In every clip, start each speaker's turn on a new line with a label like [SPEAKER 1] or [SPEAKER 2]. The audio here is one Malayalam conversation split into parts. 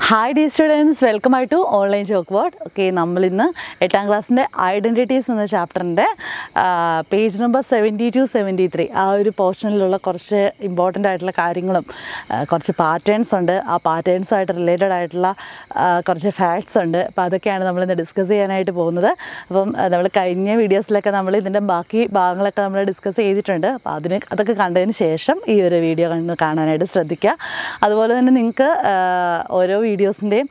[SPEAKER 1] ഹായ് ഡി സ്റ്റുഡൻസ് വെൽക്കം ആയി to online chalk board okay നമ്മളിന്ന് എട്ടാം ക്ലാസ്സിൻ്റെ ഐഡൻറ്റിറ്റീസ് എന്ന ചാപ്റ്ററിൻ്റെ page number seventy two seventy three ആ ഒരു പോർഷനിലുള്ള കുറച്ച് ഇമ്പോർട്ടൻ്റ് ആയിട്ടുള്ള കാര്യങ്ങളും ആ, കുറച്ച് പാറ്റേൺസ് ഉണ്ട് ആ പാറ്റേൺസുമായിട്ട് റിലേറ്റഡ് ആയിട്ടുള്ള ആ, കുറച്ച് ഫാക്ട്സ് ഉണ്ട് അപ്പോൾ അതൊക്കെയാണ് നമ്മളിന്ന് ഡിസ്കസ് ചെയ്യാനായിട്ട് പോകുന്നത് അപ്പം നമ്മൾ കഴിഞ്ഞ വീഡിയോസിലൊക്കെ നമ്മൾ ഇതിൻ്റെ ബാക്കി ഭാഗങ്ങളൊക്കെ നമ്മൾ ഡിസ്കസ് ചെയ്തിട്ടുണ്ട് അപ്പോൾ അതിന് അതൊക്കെ കണ്ടതിന് ശേഷം ഈ ഒരു വീഡിയോ കണ്ട് കാണാനായിട്ട് ശ്രദ്ധിക്കുക അതുപോലെ തന്നെ നിങ്ങൾക്ക് ഓരോ വീഡിയോസിൻ്റെയും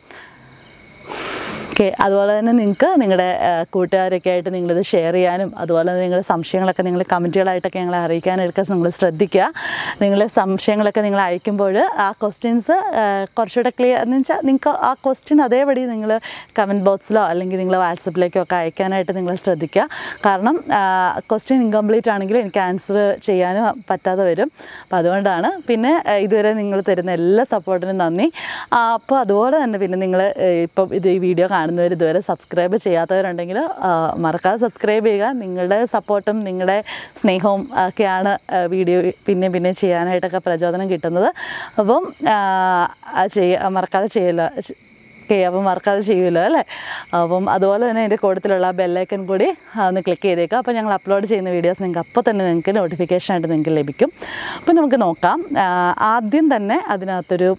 [SPEAKER 1] ഓക്കെ അതുപോലെ തന്നെ നിങ്ങൾക്ക് നിങ്ങളുടെ കൂട്ടുകാരൊക്കെ ആയിട്ട് നിങ്ങളിത് ഷെയർ ചെയ്യാനും അതുപോലെ തന്നെ നിങ്ങളുടെ സംശയങ്ങളൊക്കെ നിങ്ങൾ കമൻറ്റുകളായിട്ടൊക്കെ ഞങ്ങളെ അറിയിക്കാനൊക്കെ നിങ്ങൾ ശ്രദ്ധിക്കുക നിങ്ങളുടെ സംശയങ്ങളൊക്കെ നിങ്ങൾ അയക്കുമ്പോൾ ആ ക്വസ്റ്റ്യൻസ് കുറച്ചുകൂടെ ക്ലിയർ എന്ന് വെച്ചാൽ നിങ്ങൾക്ക് ആ ക്വസ്റ്റ്യൻ അതേപടി നിങ്ങൾ കമൻറ്റ് ബോക്സിലോ അല്ലെങ്കിൽ നിങ്ങൾ വാട്സപ്പിലേക്കോ ഒക്കെ അയക്കാനായിട്ട് നിങ്ങൾ ശ്രദ്ധിക്കുക കാരണം ക്വസ്റ്റ്യൻ ഇൻകംപ്ലീറ്റ് ആണെങ്കിൽ എനിക്ക് ആൻസർ ചെയ്യാനും പറ്റാതെ വരും അപ്പോൾ അതുകൊണ്ടാണ് പിന്നെ ആ, ഇതുവരെ നിങ്ങൾ തരുന്ന എല്ലാ സപ്പോർട്ടിനും നന്ദി ആ, അപ്പോൾ അതുപോലെ തന്നെ പിന്നെ നിങ്ങൾ ഇപ്പം ഇത് ഈ വീഡിയോ കാണുന്നവർ ഇതുവരെ സബ്സ്ക്രൈബ് ചെയ്യാത്തവരുണ്ടെങ്കിൽ ആ, മറക്കാതെ സബ്സ്ക്രൈബ് ചെയ്യുക നിങ്ങളുടെ സപ്പോർട്ടും നിങ്ങളുടെ സ്നേഹവും ഒക്കെയാണ് ആ, വീഡിയോ പിന്നെ പിന്നെ ചെയ്യാനായിട്ടൊക്കെ പ്രചോദനം കിട്ടുന്നത് അപ്പം ആ, ആ ചെയ്യ മറക്കാതെ ചെയ്യില്ല ഓക്കെ അപ്പം മറക്കാതെ ചെയ്യുമല്ലോ അല്ലേ അപ്പം അതുപോലെ തന്നെ എൻ്റെ കൂട്ടത്തിലുള്ള ബെല്ലൈക്കൺ കൂടി ആ, ഒന്ന് ക്ലിക്ക് ചെയ്തേക്കുക അപ്പോൾ ഞങ്ങൾ അപ്ലോഡ് ചെയ്യുന്ന വീഡിയോസ് നിങ്ങൾക്ക് അപ്പോൾ തന്നെ നിങ്ങൾക്ക് നോട്ടിഫിക്കേഷൻ ആയിട്ട് നിങ്ങൾക്ക് ലഭിക്കും അപ്പോൾ നമുക്ക് നോക്കാം ആ, ആദ്യം തന്നെ അതിനകത്തൊരു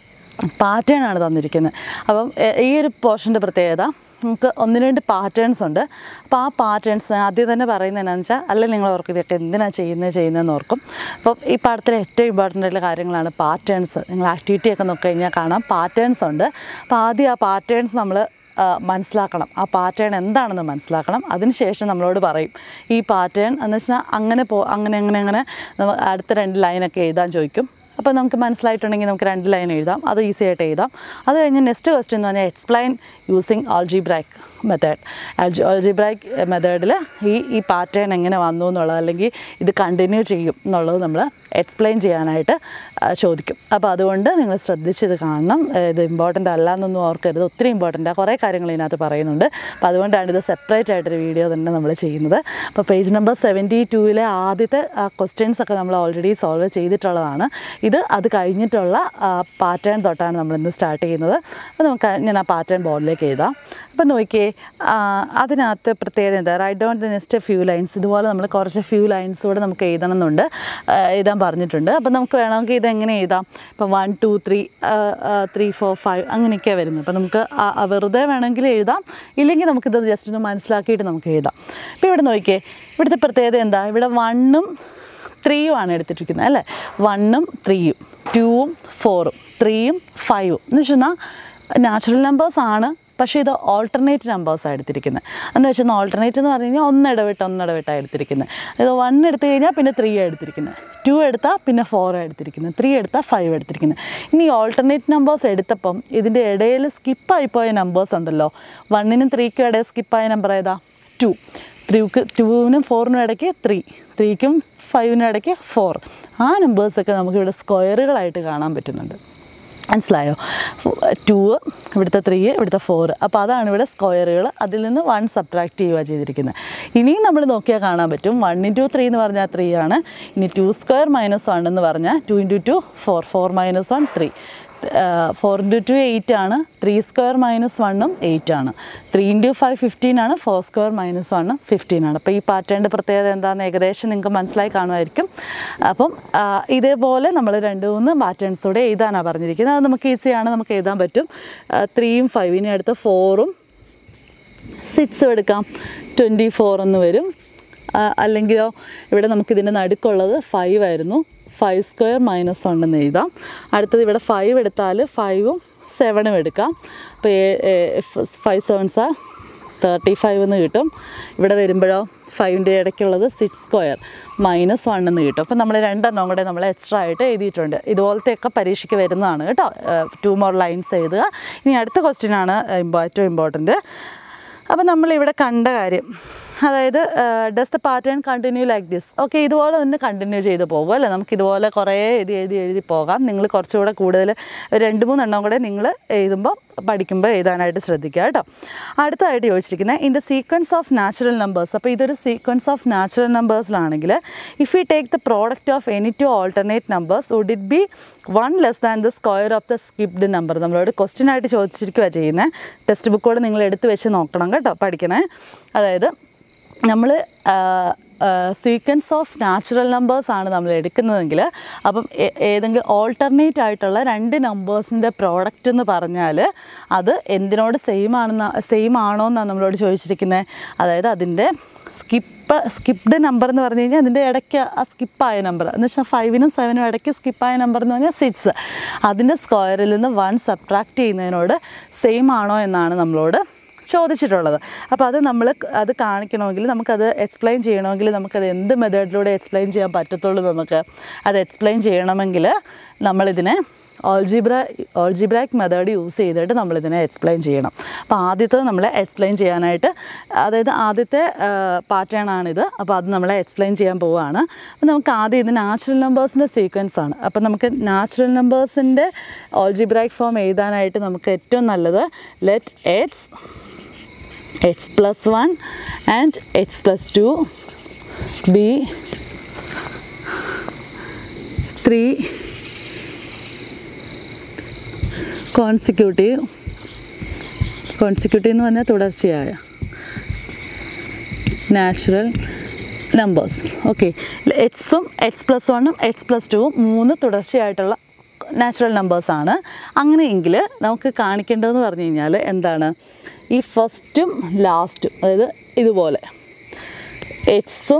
[SPEAKER 1] പാറ്റേൺ ആണ് തന്നിരിക്കുന്നത് അപ്പം എ- ഈ ഒരു പോർഷൻ്റെ പ്രത്യേകത നമുക്ക് ഒന്ന് രണ്ട് പാറ്റേൺസ് ഉണ്ട് അപ്പോൾ ആ പാറ്റേൺസ് ആദ്യം തന്നെ പറയുന്നത് എന്നാന്ന് വെച്ചാൽ അല്ലെങ്കിൽ നിങ്ങൾ ഓർക്കും ഇതൊക്കെ എന്തിനാണ് ചെയ്യുന്നത് ചെയ്യുന്നതെന്ന് ഓർക്കും അപ്പം ഈ പാഠത്തിലെ ഏറ്റവും ഇമ്പോർട്ടൻ്റ് ആയിട്ടുള്ള കാര്യങ്ങളാണ് പാറ്റേൺസ് നിങ്ങൾ ആക്ടിവിറ്റി ഒക്കെ നോക്കി കഴിഞ്ഞാൽ കാണാം പാറ്റേൺസ് ഉണ്ട് അപ്പോൾ ആദ്യം ആ പാറ്റേൺസ് നമ്മൾ ആ, മനസ്സിലാക്കണം ആ പാറ്റേൺ എന്താണെന്ന് മനസ്സിലാക്കണം അതിനുശേഷം നമ്മളോട് പറയും ഈ പാറ്റേൺ എന്ന് വെച്ചാൽ അങ്ങനെ പോ അങ്ങനെ അങ്ങനെ അങ്ങനെ നമ്മ അടുത്ത രണ്ട് ലൈനൊക്കെ എഴുതാൻ ചോദിക്കും അപ്പോൾ നമുക്ക് മനസ്സിലായിട്ടുണ്ടെങ്കിൽ നമുക്ക് രണ്ട് ലൈൻ എഴുതാം അത് ഈസി ആയിട്ട് എഴുതാം അത് കഴിഞ്ഞ് നെക്സ്റ്റ് ക്വസ്റ്റ്യൻ എന്ന് പറഞ്ഞാൽ explain using algebraic method algebraic മെത്തേഡിൽ ഈ ഈ പാറ്റേൺ എങ്ങനെ വന്നു എന്നുള്ളത് അല്ലെങ്കിൽ ഇത് കണ്ടിന്യൂ ചെയ്യും എന്നുള്ളത് നമ്മൾ എക്സ്പ്ലെയിൻ ചെയ്യാനായിട്ട് ആ, ചോദിക്കും അപ്പോൾ അതുകൊണ്ട് നിങ്ങൾ ശ്രദ്ധിച്ച് ഇത് കാണണം ഏ, ഇത് ഇമ്പോർട്ടൻ്റ് അല്ല എന്നൊന്നും ഓർക്കരുത് ഒത്തിരി ഇമ്പോർട്ടൻ്റ് കുറേ കാര്യങ്ങൾ ഇതിനകത്ത് പറയുന്നുണ്ട് അപ്പോൾ അതുകൊണ്ടാണ് ഇത് സെപ്പറേറ്റ് ആയിട്ടൊരു വീഡിയോ തന്നെ നമ്മൾ ചെയ്യുന്നത് അപ്പോൾ പേജ് നമ്പർ സെവൻറ്റി ടൂവിലെ ആദ്യത്തെ ക്വസ്റ്റ്യൻസ് ഒക്കെ നമ്മൾ ഓൾറെഡി സോൾവ് ചെയ്തിട്ടുള്ളതാണ് ഇത് അത് കഴിഞ്ഞിട്ടുള്ള പാറ്റേൺ തൊട്ടാണ് നമ്മൾ ഇന്ന് സ്റ്റാർട്ട് ചെയ്യുന്നത് അപ്പോൾ നമുക്ക് ഞാൻ ആ പാറ്റേൺ ബോർഡിലേക്ക് എഴുതാം അപ്പോൾ നോക്കിയേ ആ, അതിനകത്ത് പ്രത്യേകത എന്താ write down the next few lines ഇതുപോലെ നമ്മൾ കുറച്ച് ഫ്യൂ ലൈൻസ് കൂടെ നമുക്ക് എഴുതണം എന്നുണ്ട് ആ, എഴുതാൻ പറഞ്ഞിട്ടുണ്ട് അപ്പോൾ നമുക്ക് വേണമെങ്കിൽ ഇത് എങ്ങനെ എഴുതാം ഇപ്പം one two three three four five അങ്ങനെയൊക്കെയാണ് വരുന്നത് അപ്പോൾ നമുക്ക് ആ- ആ വെറുതെ വേണമെങ്കിൽ എഴുതാം ഇല്ലെങ്കിൽ നമുക്കിത് ജസ്റ്റ് ഒന്ന് മനസ്സിലാക്കിയിട്ട് നമുക്ക് എഴുതാം ഇപ്പോൾ ഇവിടെ നോക്കിയേ ഇവിടുത്തെ പ്രത്യേകത എന്താ ഇവിടെ വണ്ണും ത്രീയും ആണ് എടുത്തിട്ടിരിക്കുന്നത് അല്ലേ വണ്ണും ത്രീയും ടൂവും ഫോറും ത്രീയും ഫൈവും എന്ന് വെച്ചാൽ നാച്ചുറൽ നമ്പേഴ്സ് ആണ് പക്ഷേ ഇത് ഓൾട്ടർനേറ്റ് നമ്പേഴ്സാണ് എടുത്തിരിക്കുന്നത് എന്ന് വെച്ചാൽ ഓൾട്ടർനേറ്റ് എന്ന് പറഞ്ഞു കഴിഞ്ഞാൽ ഒന്നിടവിട്ട് ഒന്നിടവിട്ടാണ് എടുത്തിരിക്കുന്നത് ഇത് വൺ എടുത്തു കഴിഞ്ഞാൽ പിന്നെ ത്രീ എടുത്തിരിക്കുന്നത് ടു എടുത്താൽ പിന്നെ ഫോർ എടുത്തിരിക്കുന്നത് ത്രീ എടുത്താൽ ഫൈവ് എടുത്തിരിക്കുന്നത് ഇനി ഓൾട്ടർനേറ്റ് നമ്പേഴ്സ് എടുത്തപ്പം ഇതിൻ്റെ ഇടയിൽ സ്കിപ്പായി പോയ നമ്പേഴ്സ് ഉണ്ടല്ലോ വണ്ണിനും ത്രീക്കും ഇടയിൽ സ്കിപ്പായ നമ്പർ ഏതാ ടു ത്രീക്ക് ടൂവിനും ഫോറിനും ഇടയ്ക്ക് ത്രീ ത്രീക്കും ഫൈവിനും ഇടയ്ക്ക് ഫോർ ആ നമ്പേഴ്സൊക്കെ നമുക്കിവിടെ സ്ക്വയറുകളായിട്ട് കാണാൻ പറ്റുന്നുണ്ട് മനസ്സിലായോ ടു ഇവിടുത്തെ ത്രീ ഇവിടുത്തെ ഫോർ അപ്പോൾ അതാണ് ഇവിടെ സ്ക്വയറുകൾ അതിൽ നിന്ന് വൺ സബ്ട്രാക്ട് ചെയ്യുക ചെയ്തിരിക്കുന്നത് ഇനിയും നമ്മൾ നോക്കിയാൽ കാണാൻ പറ്റും വൺ ഇൻറ്റു ത്രീ എന്ന് പറഞ്ഞാൽ ത്രീ ആണ് ഇനി ടു സ്ക്വയർ മൈനസ് വൺ എന്ന് പറഞ്ഞാൽ two into two four four minus one three four into two eight ആണ് ത്രീ സ്ക്വയർ മൈനസ് വണ്ണും എയ്റ്റ് ആണ് ത്രീ ഇൻറ്റു ഫൈവ് ഫിഫ്റ്റീൻ ആണ് ഫോർ സ്ക്വയർ മൈനസ് വണ്ണും ഫിഫ്റ്റീൻ ആണ് അപ്പോൾ ഈ പാറ്റേണിൻ്റെ പ്രത്യേകത എന്താണെന്ന് ഏകദേശം നിങ്ങൾക്ക് മനസ്സിലായി കാണുമായിരിക്കും അപ്പം ആ, ഇതേപോലെ നമ്മൾ രണ്ട് മൂന്ന് പാറ്റേൺസൂടെ എഴുതാനാണ് പറഞ്ഞിരിക്കുന്നത് അത് നമുക്ക് ഈസിയാണ് നമുക്ക് എഴുതാൻ പറ്റും ത്രീയും ഫൈവിനും അടുത്ത് ഫോറും സിക്സും എടുക്കാം ട്വൻറ്റി ഫോർ എന്ന് വരും ആ, അല്ലെങ്കിലോ ഇവിടെ നമുക്കിതിൻ്റെ നടുക്കുള്ളത് ഫൈവ് ആയിരുന്നു ഫൈവ് സ്ക്വയർ മൈനസ് വൺ എന്ന് എഴുതാം അടുത്തത് ഇവിടെ ഫൈവ് എടുത്താൽ ഫൈവും സെവനും എടുക്കാം അപ്പോൾ five sevens are thirty five എന്ന് കിട്ടും ഇവിടെ വരുമ്പോഴോ ഫൈവിൻ്റെ ഇടയ്ക്കുള്ളത് സിക്സ് സ്ക്വയർ മൈനസ് വൺ എന്ന് കിട്ടും അപ്പോൾ നമ്മൾ രണ്ടെണ്ണം കൂടെ നമ്മൾ എക്സ്ട്രാ ആയിട്ട് എഴുതിയിട്ടുണ്ട് ഇതുപോലത്തെയൊക്കെ പരീക്ഷയ്ക്ക് വരുന്നതാണ് കേട്ടോ ടു മോർ ലൈൻസ് എഴുതുക ഇനി അടുത്ത ക്വസ്റ്റ്യൻ ആണ് ഇമ്പോ- ഏറ്റവും ഇമ്പോർട്ടൻറ്റ് അപ്പോൾ നമ്മളിവിടെ കണ്ട കാര്യം അതായത് does the pattern continue like this okay ഇതുപോലെ തന്നെ കണ്ടിന്യൂ ചെയ്ത് പോകും അല്ലേ നമുക്ക് ഇതുപോലെ കുറേ എഴുതി എഴുതി എഴുതി പോകാം നിങ്ങൾ കുറച്ചുകൂടെ കൂടുതൽ ഒരു രണ്ട് മൂന്നെണ്ണം കൂടെ നിങ്ങൾ എഴുതുമ്പോൾ പഠിക്കുമ്പോൾ എഴുതാനായിട്ട് ശ്രദ്ധിക്കുക കേട്ടോ അടുത്തതായിട്ട് ചോദിച്ചിരിക്കുന്നത് in the sequence of natural numbers അപ്പോൾ ഇതൊരു സീക്വൻസ് ഓഫ് നാച്ചുറൽ നമ്പേഴ്സിലാണെങ്കിൽ if you take the product of any two alternate numbers would it be one less than the square of the skipped number നമ്മളോട് ക്വസ്റ്റ്യൻ ആയിട്ട് ചോദിച്ചിരിക്കുക ചെയ്യുന്നത് ടെക്സ്റ്റ് ബുക്കോട് നിങ്ങൾ എടുത്ത് വെച്ച് നോക്കണം കേട്ടോ പഠിക്കണേ അതായത് നമ്മൾ സീക്വൻസ് ഓഫ് നാച്ചുറൽ നമ്പേഴ്സ് ആണ് നമ്മൾ എടുക്കുന്നതെങ്കിൽ അപ്പം ഏ- ഏതെങ്കിലും ഓൾട്ടർനേറ്റ് ആയിട്ടുള്ള രണ്ട് നമ്പേഴ്സിൻ്റെ പ്രോഡക്റ്റ് എന്ന് പറഞ്ഞാൽ അത് എന്തിനോട് സെയിം ആണെന്ന് സെയിം ആണോ എന്നാണ് നമ്മളോട് ചോദിച്ചിരിക്കുന്നത് അതായത് അതിൻ്റെ സ്കിപ്പ് സ്കിപ്ഡ് നമ്പർ എന്ന് പറഞ്ഞു കഴിഞ്ഞാൽ അതിൻ്റെ ഇടയ്ക്ക് ആ സ്കിപ്പായ നമ്പർ എന്ന് വെച്ചാൽ ഫൈവിനും സെവനും ഇടയ്ക്ക് സ്കിപ്പായ നമ്പർ എന്ന് പറഞ്ഞാൽ സിക്സ് അതിൻ്റെ സ്ക്വയറിൽ നിന്ന് വൺ സബ്ട്രാക്ട് ചെയ്യുന്നതിനോട് സെയിം ആണോ എന്നാണ് നമ്മളോട് ചോദിച്ചിട്ടുള്ളത് അപ്പോൾ അത് നമ്മൾ അത് കാണിക്കണമെങ്കിൽ നമുക്കത് എക്സ്പ്ലെയിൻ ചെയ്യണമെങ്കിൽ നമുക്കത് എന്ത് മെത്തേഡിലൂടെ എക്സ്പ്ലെയിൻ ചെയ്യാൻ പറ്റത്തുള്ളൂ നമുക്ക് അത് എക്സ്പ്ലെയിൻ ചെയ്യണമെങ്കിൽ നമ്മളിതിനെ ഓൾജിബ്ര ഓൾജിബ്രാക് മെത്തേഡ് യൂസ് ചെയ്തിട്ട് നമ്മളിതിനെ എക്സ്പ്ലെയിൻ ചെയ്യണം അപ്പോൾ ആദ്യത്തെ നമ്മൾ എക്സ്പ്ലെയിൻ ചെയ്യാനായിട്ട് അതായത് ആദ്യത്തെ പാറ്റേൺ ആണിത് അപ്പോൾ അത് നമ്മൾ എക്സ്പ്ലെയിൻ ചെയ്യാൻ പോവുകയാണ് അപ്പോൾ നമുക്ക് ആദ്യം ഇത് നാച്ചുറൽ നമ്പേഴ്സിൻ്റെ സീക്വൻസ് ആണ് അപ്പോൾ നമുക്ക് നാച്ചുറൽ നമ്പേഴ്സിൻ്റെ ഓൾജിബ്രാക് ഫോം എഴുതാനായിട്ട് നമുക്ക് ഏറ്റവും നല്ലത് let its x plus 1 and x plus 2 be 3 consecutive consecutive എന്ന് പറഞ്ഞാൽ തുടർച്ചയായ നാച്ചുറൽ നമ്പേഴ്സ് ഓക്കെ എക്സും എക്സ് പ്ലസ് വണ്ണും എക്സ് പ്ലസ് ടുവും മൂന്ന് തുടർച്ചയായിട്ടുള്ള നാച്ചുറൽ നമ്പേഴ്സാണ് അങ്ങനെയെങ്കിൽ നമുക്ക് കാണിക്കേണ്ടതെന്ന് പറഞ്ഞു കഴിഞ്ഞാൽ എന്താണ് ഈ ഫസ്റ്റും ലാസ്റ്റും അതായത് ഇതുപോലെ എക്സും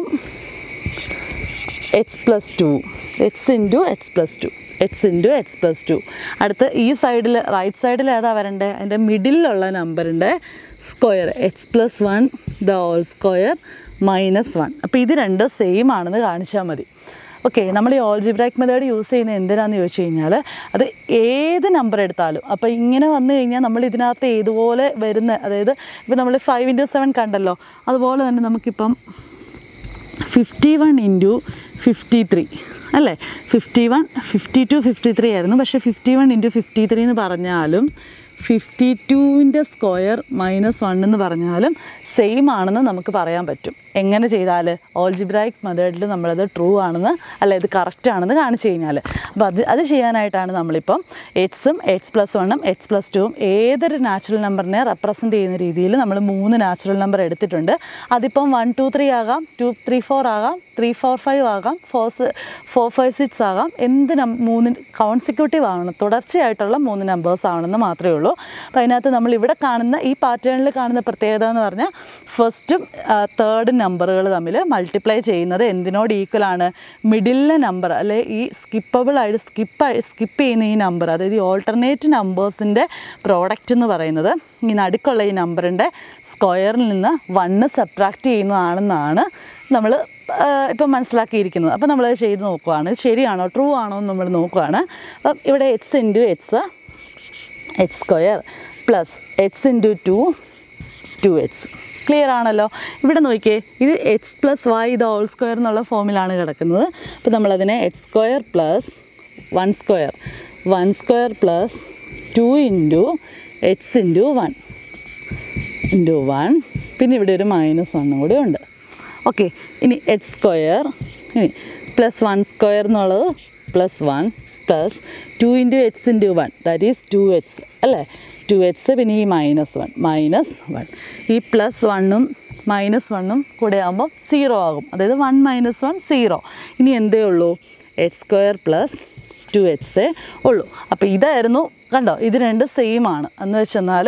[SPEAKER 1] x plus two x into x plus two x into x plus two അടുത്ത് ഈ സൈഡിൽ റൈറ്റ് സൈഡിൽ ഏതാ വരണ്ടേ അതിൻ്റെ മിഡിലുള്ള നമ്പറിൻ്റെ square x plus one the whole square minus one അപ്പോൾ ഇത് രണ്ട് സെയിം ആണെന്ന് കാണിച്ചാൽ മതി ഓക്കെ നമ്മൾ ഈ ഓൾജിബ്രാക് മെത്തേഡ് യൂസ് ചെയ്യുന്നത് എന്തിനാന്ന് ചോദിച്ചു കഴിഞ്ഞാൽ അത് ഏത് നമ്പർ എടുത്താലും അപ്പോൾ ഇങ്ങനെ വന്നു കഴിഞ്ഞാൽ നമ്മൾ ഇതിനകത്ത് ഏതുപോലെ വരുന്ന അതായത് ഇപ്പോൾ നമ്മൾ ഫൈവ് ഇൻറ്റു സെവൻ കണ്ടല്ലോ അതുപോലെ തന്നെ നമുക്കിപ്പം fifty one into fifty three അല്ലേ fifty one fifty two fifty three ആയിരുന്നു പക്ഷേ fifty one into fifty three എന്ന് പറഞ്ഞാലും ഫിഫ്റ്റി ടുവിൻ്റെ സ്ക്വയർ മൈനസ് വൺ എന്ന് പറഞ്ഞാലും സെയിം ആണെന്ന് നമുക്ക് പറയാൻ പറ്റും എങ്ങനെ ചെയ്താൽ ഓൾജിബ്രായിക് മെത്തേഡിൽ നമ്മളത് ട്രൂ ആണെന്ന് അല്ല ഇത് കറക്റ്റ് ആണെന്ന് കാണിച്ചു കഴിഞ്ഞാൽ അപ്പോൾ അത് അത് ചെയ്യാനായിട്ടാണ് നമ്മളിപ്പം എക്സും എക്സ് പ്ലസ് വണ്ണും എക്സ് പ്ലസ് ടുവും ഏതൊരു നാച്ചുറൽ നമ്പറിനെ റെപ്രസെൻറ്റ് ചെയ്യുന്ന രീതിയിൽ നമ്മൾ മൂന്ന് നാച്ചുറൽ നമ്പർ എടുത്തിട്ടുണ്ട് അതിപ്പം വൺ ടു ത്രീ ആകാം ടു ത്രീ ഫോർ ആകാം ത്രീ ഫോർ ഫൈവ് ആകാം ഫോർ ഫോർ ഫൈവ് സിക്സ് ആകാം എന്ത് നം മൂന്ന് കോൺസിക്യൂട്ടീവ് ആവണം തുടർച്ചയായിട്ടുള്ള മൂന്ന് നമ്പേഴ്സ് ആവണമെന്ന് മാത്രമേ ഉള്ളൂ അപ്പോൾ അതിനകത്ത് നമ്മൾ ഇവിടെ കാണുന്ന ഈ പാറ്റേണിൽ കാണുന്ന പ്രത്യേകത എന്ന് പറഞ്ഞാൽ ഫസ്റ്റും തേർഡും നമ്പറുകൾ തമ്മിൽ മൾട്ടിപ്ലൈ ചെയ്യുന്നത് എന്തിനോട് ഈക്വൽ ആണ് മിഡിലെ നമ്പർ അല്ലെ ഈ സ്കിപ്പബിൾ ആയിട്ട് സ്കിപ്പ് സ്കിപ്പ് ചെയ്യുന്ന ഈ നമ്പർ അതായത് ഈ ഓൾട്ടർനേറ്റ് നമ്പേഴ്സിൻ്റെ പ്രോഡക്റ്റ് എന്ന് പറയുന്നത് ഈ നടുക്കുള്ള ഈ നമ്പറിൻ്റെ സ്ക്വയറിൽ നിന്ന് വണ്ണ് സബ്ട്രാക്റ്റ് ചെയ്യുന്നതാണെന്നാണ് നമ്മൾ ഇപ്പം മനസ്സിലാക്കിയിരിക്കുന്നത് അപ്പോൾ നമ്മളത് ചെയ്ത് നോക്കുവാണ് ഇത് ശരിയാണോ ട്രൂ ആണോ എന്ന് നമ്മൾ നോക്കുവാണ് അപ്പം ഇവിടെ x into x x square plus x into two two x clear ആണല്ലോ ഇവിടെ നോക്കിയേ ഇത് എക്സ് പ്ലസ് വൈ ഇത് ഹോൾ സ്ക്വയർ എന്നുള്ള ഫോമിലാണ് കിടക്കുന്നത് അപ്പോൾ നമ്മളതിനെ x square plus one square one square plus two into x into one into one പിന്നെ ഇവിടെ ഒരു മൈനസ് വണ്ണും കൂടി ഉണ്ട് ഓക്കെ ഇനി എക്സ് സ്ക്വയർ ഇനി പ്ലസ് വൺ സ്ക്വയർ എന്നുള്ളത് plus one plus two into x into one that is two x അല്ലേ ടു എക്സ് പിന്നെ ഈ മൈനസ് വൺ മൈനസ് വൺ ഈ പ്ലസ് വണ്ണും മൈനസ് വണ്ണും കൂടെ ആകുമ്പോൾ സീറോ ആകും അതായത് വൺ മൈനസ് വൺ സീറോ ഇനി എന്തേ ഉള്ളൂ എക്സ് സ്ക്വയർ പ്ലസ് ടു എക്സേ ഉള്ളൂ അപ്പോൾ ഇതായിരുന്നു കണ്ടോ ഇത് രണ്ട് സെയിം ആണ് എന്ന് വെച്ചെന്നാൽ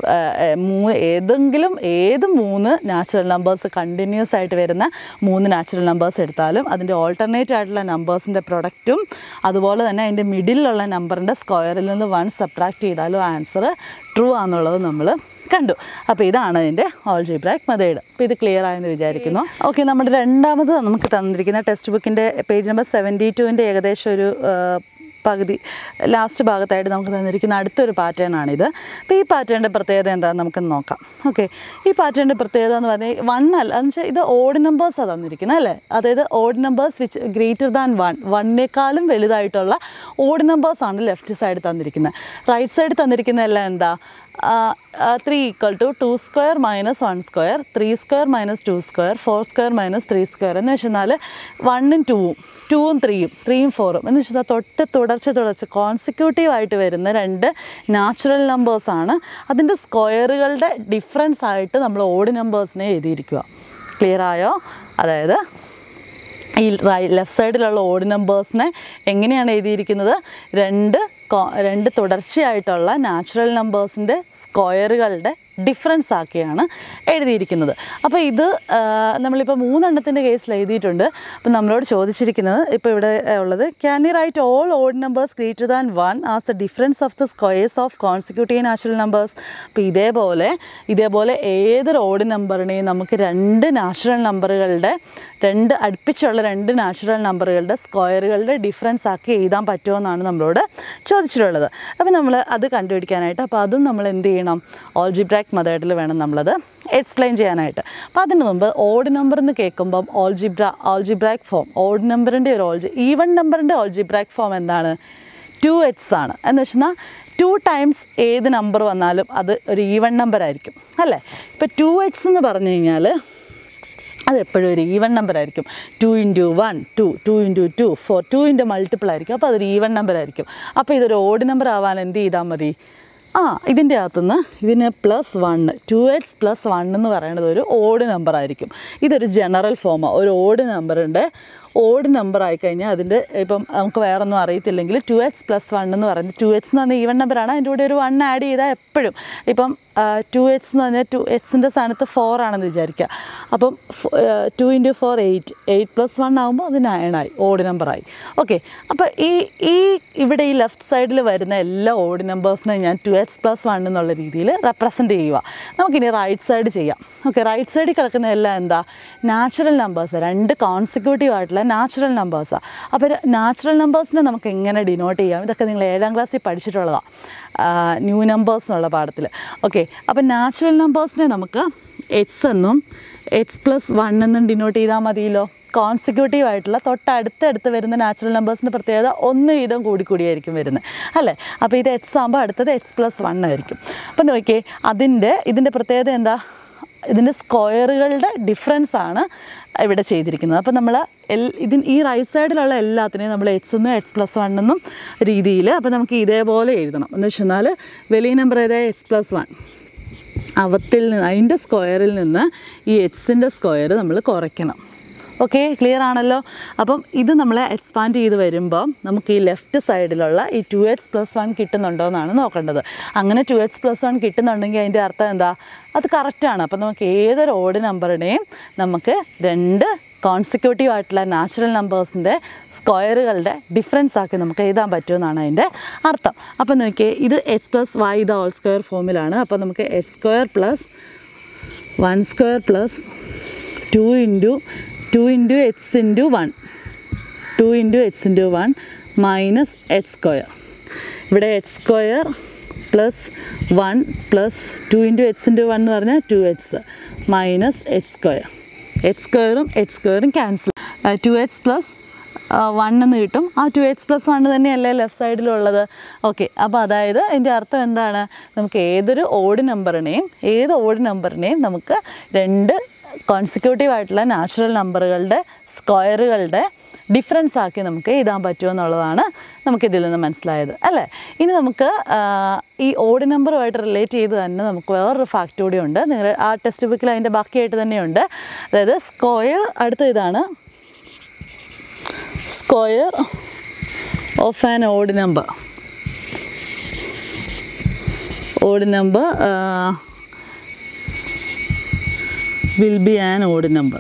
[SPEAKER 1] മൂ ഏതെങ്കിലും ഏത് മൂന്ന് നാച്ചുറൽ നമ്പേഴ്സ് കണ്ടിന്യൂസ് ആയിട്ട് വരുന്ന മൂന്ന് നാച്ചുറൽ നമ്പേഴ്സ് എടുത്താലും അതിൻ്റെ ഓൾട്ടർനേറ്റ് ആയിട്ടുള്ള നമ്പേഴ്സിൻ്റെ പ്രൊഡക്റ്റും അതുപോലെ തന്നെ അതിൻ്റെ മിഡിലുള്ള നമ്പറിൻ്റെ സ്ക്വയറിൽ നിന്ന് വൺ സബ്ട്രാക്ട് ചെയ്താലും ആൻസർ ട്രൂ ആണെന്നുള്ളത് നമ്മൾ കണ്ടു അപ്പോൾ ഇതാണ് അതിൻ്റെ ഓൾജിബ്രാക് മെത്തേഡ് അപ്പോൾ ഇത് ക്ലിയർ ആയെന്ന് വിചാരിക്കുന്നു ഓക്കെ നമ്മുടെ രണ്ടാമത് നമുക്ക് തന്നിരിക്കുന്ന ടെക്സ്റ്റ് ബുക്കിൻ്റെ പേജ് നമ്പർ സെവൻറ്റി ടുവിൻ്റെ ഏകദേശം ഒരു പകുതി ലാസ്റ്റ് ഭാഗത്തായിട്ട് നമുക്ക് തന്നിരിക്കുന്ന അടുത്തൊരു പാറ്റേൺ ആണിത് അപ്പോൾ ഈ പാറ്റേണിൻ്റെ പ്രത്യേകത എന്താണെന്ന് നമുക്ക് നോക്കാം ഓക്കെ ഈ പാറ്റേണിൻ്റെ പ്രത്യേകത എന്ന് പറഞ്ഞാൽ വൺ അല്ല എന്ന് വെച്ചാൽ ഇത് ഓഡ് നമ്പേഴ്സാണ് തന്നിരിക്കുന്നത് അല്ലേ അതായത് odd numbers which greater than one വണ്ണിനേക്കാളും വലുതായിട്ടുള്ള ഓഡ് നമ്പേഴ്സാണ് ലെഫ്റ്റ് സൈഡ് തന്നിരിക്കുന്നത് റൈറ്റ് സൈഡ് തന്നിരിക്കുന്ന എല്ലാം എന്താ three equal to two square minus one square three square minus two square four square minus three square എന്ന് വെച്ചാൽ വണ്ണും ടൂവും ടൂവും ത്രീയും ത്രീയും ഫോറും എന്ന് വെച്ചാൽ തൊട്ട് തുടർച്ച തുടർച്ച കോൺസിക്യൂട്ടീവ് ആയിട്ട് വരുന്ന രണ്ട് നാച്ചുറൽ നമ്പേഴ്സാണ് അതിൻ്റെ സ്ക്വയറുകളുടെ ഡിഫറൻസ് ആയിട്ട് നമ്മൾ ഓഡ് നമ്പേഴ്സിനെ എഴുതിയിരിക്കുക ക്ലിയർ ആയോ അതായത് ഈ ലെഫ്റ്റ് സൈഡിലുള്ള ഓഡ് നമ്പേഴ്സിനെ എങ്ങനെയാണ് എഴുതിയിരിക്കുന്നത് രണ്ട് കോ- രണ്ട് തുടർച്ചയായിട്ടുള്ള നാച്ചുറൽ നമ്പേഴ്സിൻ്റെ സ്ക്വയറുകളുടെ ഡിഫറൻസ് ആക്കിയാണ് എഴുതിയിരിക്കുന്നത് അപ്പോൾ ഇത് ആ, നമ്മളിപ്പോൾ മൂന്നെണ്ണത്തിൻ്റെ കേസിൽ എഴുതിയിട്ടുണ്ട് അപ്പോൾ നമ്മളോട് ചോദിച്ചിരിക്കുന്നത് ഇപ്പോൾ ഇവിടെ ആ, ഉള്ളത് can you write all odd numbers greater than one as the difference of the squares of consecutive natural numbers അപ്പോൾ ഇതേപോലെ ഇതേപോലെ ഏതൊരു ഓഡ് നമ്പറിനെയും നമുക്ക് രണ്ട് നാച്ചുറൽ നമ്പറുകളുടെ രണ്ട് അടുപ്പിച്ചുള്ള രണ്ട് നാച്ചുറൽ നമ്പറുകളുടെ സ്ക്വയറുകളുടെ ഡിഫറൻസ് ആക്കി എഴുതാൻ പറ്റുമോ നമ്മളോട് ചോദിച്ചിട്ടുള്ളത് അപ്പോൾ നമ്മൾ അത് കണ്ടുപിടിക്കാനായിട്ട് അപ്പോൾ അതും നമ്മൾ എന്ത് ചെയ്യണം ഓൾജിബ്രാക് മെത്തേഡിൽ വേണം നമ്മളത് എക്സ്പ്ലെയിൻ ചെയ്യാനായിട്ട് അപ്പോൾ അതിന് മുമ്പ് ഓഡ് നമ്പർ എന്ന് കേൾക്കുമ്പം ഓൾജിബ്ര ഓൾജിബ്രാക് ഫോം ഓഡ് നമ്പറിൻ്റെ ഒരു ഓൾജി ഈവൺ നമ്പറിൻ്റെ ഓൾജിബ്രാക് ഫോം എന്താണ് ടു എക്സ് ആണ് എന്ന് വെച്ചാൽ ടു ടൈംസ് ഏത് നമ്പർ വന്നാലും അത് ഒരു ഈവൺ നമ്പർ ആയിരിക്കും അല്ലേ ഇപ്പോൾ ടു എക്സ് എന്ന് പറഞ്ഞു കഴിഞ്ഞാൽ അത് എപ്പോഴും ഒരു ഈവൺ നമ്പർ ആയിരിക്കും two into one two two into two four ടുവിൻ്റെ മൾട്ടിപ്പിൾ ആയിരിക്കും അപ്പോൾ അതൊരു ഈവൺ നമ്പർ ആയിരിക്കും അപ്പോൾ ഇതൊരു ഓഡ് നമ്പർ ആവാൻ എന്ത് ചെയ്താൽ മതി ആ ഇതിൻ്റെ അകത്തുനിന്ന് ഇതിന് plus one two x plus one എന്ന് പറയുന്നത് ഒരു ഓഡ് നമ്പർ ആയിരിക്കും ഇതൊരു ജനറൽ ഫോമാണ് ഒരു ഓഡ് നമ്പറിൻ്റെ ഓഡ് നമ്പർ ആയിക്കഴിഞ്ഞാൽ അതിൻ്റെ ഇപ്പം നമുക്ക് വേറെ ഒന്നും അറിയത്തില്ലെങ്കിൽ ടു എക്സ് പ്ലസ് വൺ എന്ന് പറയുന്നത് ടു എക്സ് എന്ന് പറഞ്ഞാൽ ഈവൺ നമ്പറാണ് അതിൻ്റെ കൂടെ ഒരു വൺ ആഡ് ചെയ്താൽ എപ്പോഴും ഇപ്പം ടു എക്സ് എന്ന് പറഞ്ഞാൽ ടു എക്സിൻ്റെ സ്ഥാനത്ത് ഫോർ ആണെന്ന് വിചാരിക്കുക അപ്പം two into four eight eight plus one ആകുമ്പോൾ അത് നയനായി ഓഡ് നമ്പറായി ഓക്കെ അപ്പോൾ ഈ ഈ ഇവിടെ ഈ ലെഫ്റ്റ് സൈഡിൽ വരുന്ന എല്ലാ ഓഡ് നമ്പേഴ്സിനെ ഞാൻ ടു എക്സ് പ്ലസ് വൺ എന്നുള്ള രീതിയിൽ റെപ്രസെൻറ്റ് ചെയ്യുക നമുക്കിനി റൈറ്റ് സൈഡ് ചെയ്യാം ഓക്കെ റൈറ്റ് സൈഡിൽ കിടക്കുന്ന എല്ലാം എന്താ നാച്ചുറൽ നമ്പേഴ്സ് രണ്ട് കോൺസിക്യൂട്ടീവ് ആയിട്ടുള്ള നാച്ചുറൽ നമ്പേഴ്സാണ് അപ്പോൾ നാച്ചുറൽ നമ്പേഴ്സിനെ നമുക്ക് എങ്ങനെ ഡിനോട്ട് ചെയ്യാം ഇതൊക്കെ നിങ്ങൾ ഏഴാം ക്ലാസ്സിൽ പഠിച്ചിട്ടുള്ളതാണ് ന്യൂ നമ്പേഴ്സ് എന്നുള്ള പാഠത്തിൽ ഓക്കെ അപ്പോൾ നാച്ചുറൽ നമ്പേഴ്സിനെ നമുക്ക് എക്സ് എന്നും എക്സ് പ്ലസ് വൺ എന്നും ഡിനോട്ട് ചെയ്താൽ മതിയല്ലോ കോൺസിക്യൂട്ടീവ് ആയിട്ടുള്ള തൊട്ടടുത്തടുത്ത് വരുന്ന നാച്ചുറൽ നമ്പേഴ്സിൻ്റെ പ്രത്യേകത ഒന്ന് വീതം കൂടിക്കൂടിയായിരിക്കും വരുന്നത് അല്ലേ അപ്പോൾ ഇത് എക്സ് ആകുമ്പോൾ അടുത്തത് എക്സ് പ്ലസ് വൺ ആയിരിക്കും അപ്പോൾ നോക്കിയേ അതിൻ്റെ ഇതിൻ്റെ പ്രത്യേകത എന്താ ഇതിൻ്റെ സ്ക്വയറുകളുടെ ഡിഫറൻസ് ആണ് ഇവിടെ ചെയ്തിരിക്കുന്നത് അപ്പോൾ നമ്മൾ എൽ ഇതിന് ഈ റൈറ്റ് സൈഡിലുള്ള എല്ലാത്തിനെയും നമ്മൾ എക്സ് എന്നും എക്സ് പ്ലസ് വൺ എന്നും രീതിയിൽ അപ്പോൾ നമുക്ക് ഇതേപോലെ എഴുതണം എന്ന് വെച്ചാൽ വലിയ നമ്പർ ഏതാ എക്സ് പ്ലസ് വൺ അവത്തിൽ നിന്ന് അതിൻ്റെ സ്ക്വയറിൽ നിന്ന് ഈ എക്സിൻ്റെ സ്ക്വയർ നമ്മൾ കുറയ്ക്കണം ഓക്കെ ക്ലിയർ ആണല്ലോ അപ്പം ഇത് നമ്മൾ എക്സ്പാൻഡ് ചെയ്ത് വരുമ്പോൾ നമുക്ക് ഈ ലെഫ്റ്റ് സൈഡിലുള്ള ഈ ടു എക്സ് പ്ലസ് വൺ കിട്ടുന്നുണ്ടോ എന്നാണ് നോക്കേണ്ടത് അങ്ങനെ ടു എക്സ് പ്ലസ് വൺ കിട്ടുന്നുണ്ടെങ്കിൽ അതിൻ്റെ അർത്ഥം എന്താ അത് കറക്റ്റാണ് അപ്പം നമുക്ക് ഏതൊരു ഓഡ് നമ്പറിനെയും നമുക്ക് രണ്ട് കോൺസിക്യൂട്ടീവ് ആയിട്ടുള്ള നാച്ചുറൽ നമ്പേഴ്സിൻ്റെ സ്ക്വയറുകളുടെ ഡിഫറൻസ് ആക്കി നമുക്ക് എഴുതാൻ പറ്റുമെന്നാണ് അതിൻ്റെ അർത്ഥം അപ്പം നോക്കിയേ ഇത് x plus y the whole square ഫോമിലാണ് അപ്പോൾ നമുക്ക് x square plus one square plus two into two into x into one two into x into one minus x square ഇവിടെ x square plus one plus two into x into one എന്ന് പറഞ്ഞാൽ two x minus x square x സ്ക്വയറും എക്സ് സ്ക്വയറും cancel two x plus one എന്ന് കിട്ടും ആ ടു എക്സ് പ്ലസ് വൺ തന്നെയല്ലേ ലെഫ്റ്റ് സൈഡിലുള്ളത് ഓക്കെ അപ്പോൾ അതായത് അതിൻ്റെ അർത്ഥം എന്താണ് നമുക്ക് ഏതൊരു ഓഡ് നമ്പറിനെയും ഏത് ഓഡ് നമ്പറിനെയും നമുക്ക് രണ്ട് കോൺസിക്യൂട്ടീവ് ആയിട്ടുള്ള നാച്ചുറൽ നമ്പറുകളുടെ സ്ക്വയറുകളുടെ ഡിഫറൻസ് ആക്കി നമുക്ക് എഴുതാൻ പറ്റുമോ എന്നുള്ളതാണ് നമുക്കിതിൽ നിന്ന് മനസ്സിലായത് അല്ലേ ഇനി നമുക്ക് ആ, ഈ ഓഡ് നമ്പറുമായിട്ട് റിലേറ്റ് ചെയ്ത് തന്നെ നമുക്ക് വേറൊരു ഫാക്ട് കൂടി ഉണ്ട് നിങ്ങൾ ആ ടെക്സ്റ്റ് ബുക്കിൽ അതിൻ്റെ ബാക്കിയായിട്ട് തന്നെയുണ്ട് അതായത് സ്ക്വയർ അടുത്ത ഇതാണ് square of an odd number odd number will be an odd number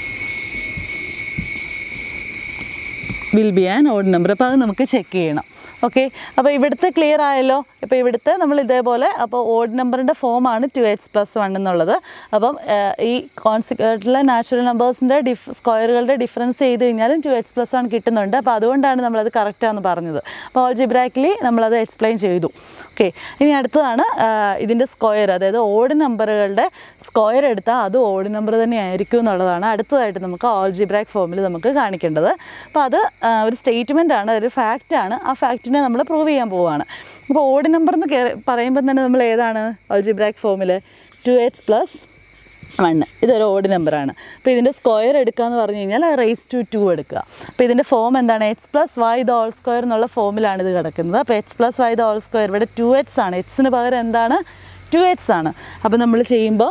[SPEAKER 1] will be an odd number അപ്പോൾ അത് നമുക്ക് ചെക്ക് ചെയ്യണം ഓക്കെ അപ്പോൾ ഇവിടുത്തെ ക്ലിയർ ആയല്ലോ ഇപ്പോൾ ഇവിടുത്തെ നമ്മൾ ഇതേപോലെ അപ്പോൾ ഓഡ് നമ്പറിൻ്റെ ഫോമാണ് ടു എക്സ് പ്ലസ് വൺ എന്നുള്ളത് അപ്പം ഏഹ്, ഈ കോൺസിക്വൻറ്റിലെ നാച്ചുറൽ നമ്പേഴ്സിൻ്റെ ഡിഫ് സ്ക്വയറുകളുടെ ഡിഫറൻസ് ചെയ്ത് കഴിഞ്ഞാലും ടു എക്സ് പ്ലസ് വൺ കിട്ടുന്നുണ്ട് അപ്പോൾ അതുകൊണ്ടാണ് നമ്മളത് കറക്റ്റാന്ന് പറഞ്ഞത് അപ്പോൾ ഓൾജിബ്രാക്കലി നമ്മളത് എക്സ്പ്ലെയിൻ ചെയ്തു ഓക്കെ ഇനി അടുത്തതാണ് ആഹ്, ഇതിൻ്റെ സ്ക്വയർ അതായത് ഓഡ് നമ്പറുകളുടെ സ്ക്വയർ എടുത്താൽ അത് ഓഡ് നമ്പർ തന്നെ ആയിരിക്കും എന്നുള്ളതാണ് അടുത്തതായിട്ട് നമുക്ക് ഓൾജിബ്രാക് ഫോമിൽ നമുക്ക് കാണിക്കേണ്ടത് അപ്പോൾ അത് ആഹ്, ഒരു സ്റ്റേറ്റ്മെൻ്റ് ആണ് ഒരു ഫാക്റ്റാണ് ആ ഫാക്റ്റിനെ നമ്മൾ പ്രൂവ് ചെയ്യാൻ പോവുകയാണ് അപ്പോൾ ഓഡ് നമ്പർ എന്ന് കേ- പറയുമ്പോൾ തന്നെ നമ്മൾ ഏതാണ് ഓൾജിബ്രാക് ഫോമിൽ ടു എച്ച് പ്ലസ് വണ്ണ് ഇതൊരു ഓഡ് നമ്പറാണ് അപ്പോൾ ഇതിൻ്റെ സ്ക്വയർ എടുക്കുക എന്ന് പറഞ്ഞു കഴിഞ്ഞാൽ റേസ് ടു ടു എടുക്കുക അപ്പോൾ ഇതിൻ്റെ ഫോം എന്താണ് H plus y the whole square എന്നുള്ള ഫോമിലാണ് ഇത് കിടക്കുന്നത് അപ്പോൾ H plus y the whole square ഇവിടെ ടു എച്ച് ആണ് എക്സിന് പകരം എന്താണ് ടു എച്ച് ആണ് അപ്പോൾ നമ്മൾ ചെയ്യുമ്പോൾ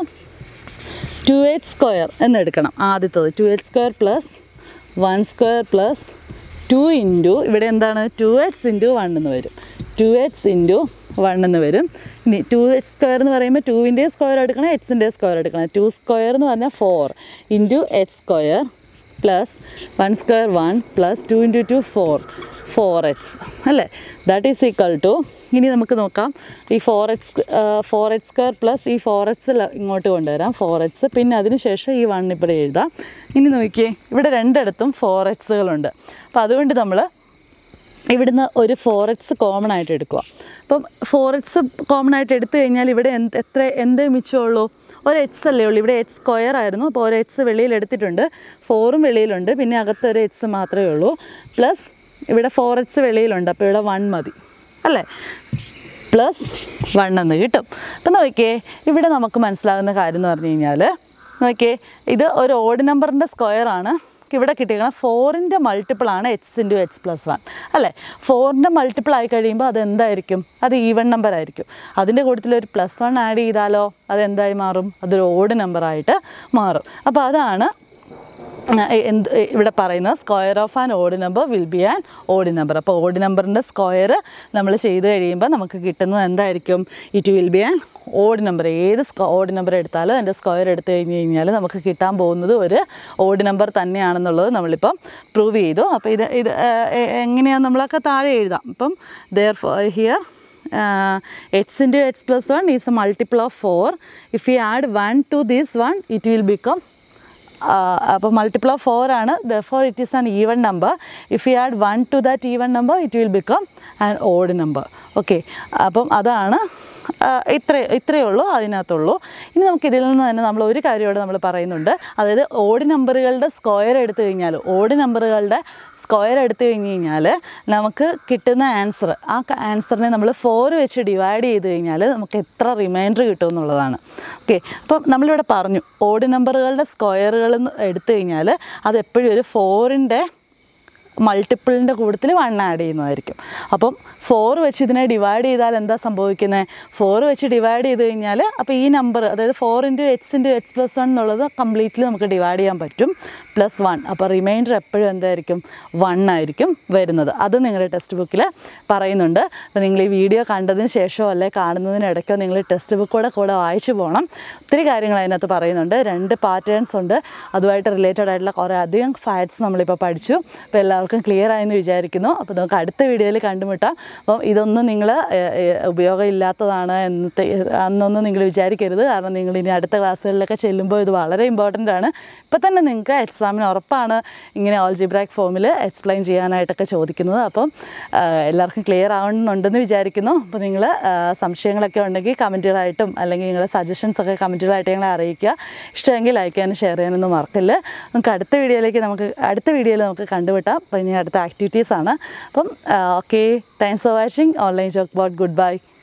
[SPEAKER 1] ടു എച്ച് സ്ക്വയർ എന്നെടുക്കണം ആദ്യത്തത് two H square plus one square plus two into ഇവിടെ എന്താണ് ടു എച്ച് ഇൻറ്റു വൺ എന്ന് വരും ടു എച്ച് ഇൻറ്റു വൺ എന്ന് വരും ഇനി ടു എച്ച് സ്ക്വയർ എന്ന് പറയുമ്പോൾ ടുവിൻ്റെ സ്ക്വയർ എടുക്കണം എക്സിൻ്റെ സ്ക്വയർ എടുക്കണം ടു സ്ക്വയർ എന്ന് പറഞ്ഞാൽ four into h square plus one square one plus two into two four four x അല്ലേ ദാറ്റ് ഈസ് ഈക്വൽ ടു ഇനി നമുക്ക് നോക്കാം ഈ four x four x square plus ഈ ഫോർ എക്സ് ഇങ്ങോട്ട് കൊണ്ടുവരാം ഫോർ എക്സ് പിന്നെ അതിന് ശേഷം ഈ വൺ ഇവിടെ എഴുതാം ഇനി നോക്കിയേ ഇവിടെ രണ്ടിടത്തും ഫോർ എക്സുകളുണ്ട് അപ്പോൾ അതുകൊണ്ട് നമ്മൾ ഇവിടുന്ന് ഒരു ഫോർ എക്സ് കോമൺ ആയിട്ട് എടുക്കുക അപ്പം ഫോർ എക്സ് കോമൺ ആയിട്ട് എടുത്തു കഴിഞ്ഞാൽ ഇവിടെ എന്ത് എത്ര എന്തേ മിച്ചമുള്ളൂ ഒരു എക്സ് അല്ലേ ഉള്ളൂ ഇവിടെ എക്സ് സ്ക്വയർ ആയിരുന്നു അപ്പോൾ ഒരു എക്സ് വെളിയിൽ എടുത്തിട്ടുണ്ട് ഫോറും വെളിയിലുണ്ട് പിന്നെ അകത്ത് ഒരു എക്സ് മാത്രമേ ഉള്ളൂ പ്ലസ് ഇവിടെ ഫോർ എക്സ് വെളിയിലുണ്ട് അപ്പോൾ ഇവിടെ വൺ മതി അല്ലേ പ്ലസ് വൺ എന്ന് കിട്ടും അപ്പം നോക്കിയേ ഇവിടെ നമുക്ക് മനസ്സിലാകുന്ന കാര്യം എന്ന് പറഞ്ഞു കഴിഞ്ഞാൽ നോക്കിയേ ഇത് ഒരു ഓഡ് നമ്പറിൻ്റെ സ്ക്വയർ ആണ് ഇവിടെ കിട്ടിയിരിക്കണം ഫോറിൻ്റെ മൾട്ടിപ്പിൾ ആണ് x into x plus one അല്ലേ ഫോറിൻ്റെ മൾട്ടിപ്പിൾ ആയി കഴിയുമ്പോൾ അത് എന്തായിരിക്കും അത് ഈവൺ നമ്പർ ആയിരിക്കും അതിൻ്റെ കൂട്ടത്തിൽ ഒരു പ്ലസ് വൺ ആഡ് ചെയ്താലോ അത് എന്തായി മാറും അതൊരു ഓഡ് നമ്പറായിട്ട് മാറും അപ്പോൾ അതാണ് ഏഹ് എന്ത് ഇവിടെ പറയുന്നത് square of an odd number will be an odd number അപ്പോൾ ഓഡ് നമ്പറിൻ്റെ സ്ക്വയർ നമ്മൾ ചെയ്ത് കഴിയുമ്പോൾ നമുക്ക് കിട്ടുന്നത് എന്തായിരിക്കും it will be an odd number ഏത് ഓഡ് നമ്പർ എടുത്താലും അതിൻ്റെ സ്ക്വയർ എടുത്തു കഴിഞ്ഞ് കഴിഞ്ഞാൽ നമുക്ക് കിട്ടാൻ പോകുന്നത് ഒരു ഓഡ് നമ്പർ തന്നെയാണെന്നുള്ളത് നമ്മളിപ്പം പ്രൂവ് ചെയ്തു അപ്പോൾ ഇത് ഇത് എങ്ങനെയാണ് നമ്മളൊക്കെ താഴെ എഴുതാം അപ്പം there here x into x plus one is a multiple of four if you add one to this one it will become അപ്പോൾ മൾട്ടിപ്പിൾ ഓഫ് ഫോർ ആണ് four it is an even number if you add one to that even number it will become an odd number okay അപ്പം അതാണ് ആ, ഇത്ര ഇത്രയേ ഉള്ളൂ അതിനകത്തുള്ളൂ ഇനി നമുക്ക് ഇതിൽ നിന്ന് തന്നെ നമ്മൾ ഒരു കാര്യമോടെ നമ്മൾ പറയുന്നുണ്ട് അതായത് ഓഡ് നമ്പറുകളുടെ സ്ക്വയർ എടുത്തു കഴിഞ്ഞാൽ ഓഡ് നമ്പറുകളുടെ സ്ക്വയർ എടുത്തു കഴിഞ്ഞ് കഴിഞ്ഞാൽ നമുക്ക് കിട്ടുന്ന ആൻസർ ആ ആൻസറിനെ നമ്മൾ ഫോർ വെച്ച് ഡിവൈഡ് ചെയ്ത് കഴിഞ്ഞാൽ നമുക്ക് എത്ര റിമൈൻഡർ കിട്ടും എന്നുള്ളതാണ് ഓക്കെ അപ്പം നമ്മളിവിടെ പറഞ്ഞു ഓഡ് നമ്പറുകളുടെ സ്ക്വയറുകൾ എടുത്തു കഴിഞ്ഞാൽ അത് എപ്പോഴും ഒരു ഫോറിൻ്റെ മൾട്ടിപ്പിളിൻ്റെ കൂട്ടത്തിൽ വൺ ആഡ് ചെയ്യുന്നതായിരിക്കും അപ്പം ഫോർ വെച്ച് ഇതിനെ ഡിവൈഡ് ചെയ്താൽ എന്താ സംഭവിക്കുന്നത് ഫോർ വെച്ച് ഡിവൈഡ് ചെയ്ത് കഴിഞ്ഞാൽ അപ്പോൾ ഈ നമ്പർ അതായത് four into x into x plus one എന്നുള്ളത് കംപ്ലീറ്റ്ലി നമുക്ക് ഡിവൈഡ് ചെയ്യാൻ പറ്റും പ്ലസ് വൺ അപ്പോൾ റിമൈൻഡർ എപ്പോഴും എന്തായിരിക്കും വൺ ആയിരിക്കും വരുന്നത് അത് നിങ്ങളുടെ ടെക്സ്റ്റ് ബുക്കിൽ പറയുന്നുണ്ട് അപ്പോൾ നിങ്ങൾ ഈ വീഡിയോ കണ്ടതിന് ശേഷമോ അല്ലെ കാണുന്നതിനിടയ്ക്കോ നിങ്ങൾ ടെക്സ്റ്റ് ബുക്ക് കൂടെ കൂടെ വായിച്ചു പോകണം ഒത്തിരി കാര്യങ്ങൾ അതിനകത്ത് പറയുന്നുണ്ട് രണ്ട് പാറ്റേൺസ് ഉണ്ട് അതുമായിട്ട് റിലേറ്റഡ് ആയിട്ടുള്ള കുറേ അധികം ഫാക്ട്സ് നമ്മളിപ്പോൾ പഠിച്ചു അപ്പോൾ എല്ലാവർക്കും ക്ലിയർ ആയെന്ന് വിചാരിക്കുന്നു അപ്പോൾ നമുക്ക് അടുത്ത വീഡിയോയിൽ കണ്ടുമുട്ടാം അപ്പം ഇതൊന്നും നിങ്ങൾ ഉപയോഗമില്ലാത്തതാണ് എന്നത്തെ അന്നൊന്നും നിങ്ങൾ വിചാരിക്കരുത് കാരണം നിങ്ങൾ ഇനി അടുത്ത ക്ലാസ്സുകളിലൊക്കെ ചെല്ലുമ്പോൾ ഇത് വളരെ ഇമ്പോർട്ടൻ്റ് ആണ് ഇപ്പം തന്നെ നിങ്ങൾക്ക് എക്സാമിന് ഉറപ്പാണ് ഇങ്ങനെ ഓൾജിബ്രാക് ഫോമിൽ എക്സ്പ്ലെയിൻ ചെയ്യാനായിട്ടൊക്കെ ചോദിക്കുന്നത് അപ്പം ആ, എല്ലാവർക്കും ക്ലിയർ ആവുന്നുണ്ടെന്ന് വിചാരിക്കുന്നു അപ്പോൾ നിങ്ങൾ സംശയങ്ങളൊക്കെ ഉണ്ടെങ്കിൽ കമൻറ്റുകളായിട്ടും അല്ലെങ്കിൽ നിങ്ങളുടെ സജഷൻസ് ഒക്കെ കമൻറ്റുകളായിട്ട് ഞങ്ങളെ അറിയിക്കുക ഇഷ്ടമെങ്കിൽ ലൈക്ക് ചെയ്യാനും ഷെയർ ചെയ്യാനൊന്നും മറക്കില്ല നമുക്ക് അടുത്ത വീഡിയോയിലേക്ക് നമുക്ക് അടുത്ത വീഡിയോയിൽ നമുക്ക് കണ്ടുപിട്ടാം അപ്പോൾ ഇനി അടുത്ത ആക്ടിവിറ്റീസ് ആണ് അപ്പം okay thanks for watching online joke bot good by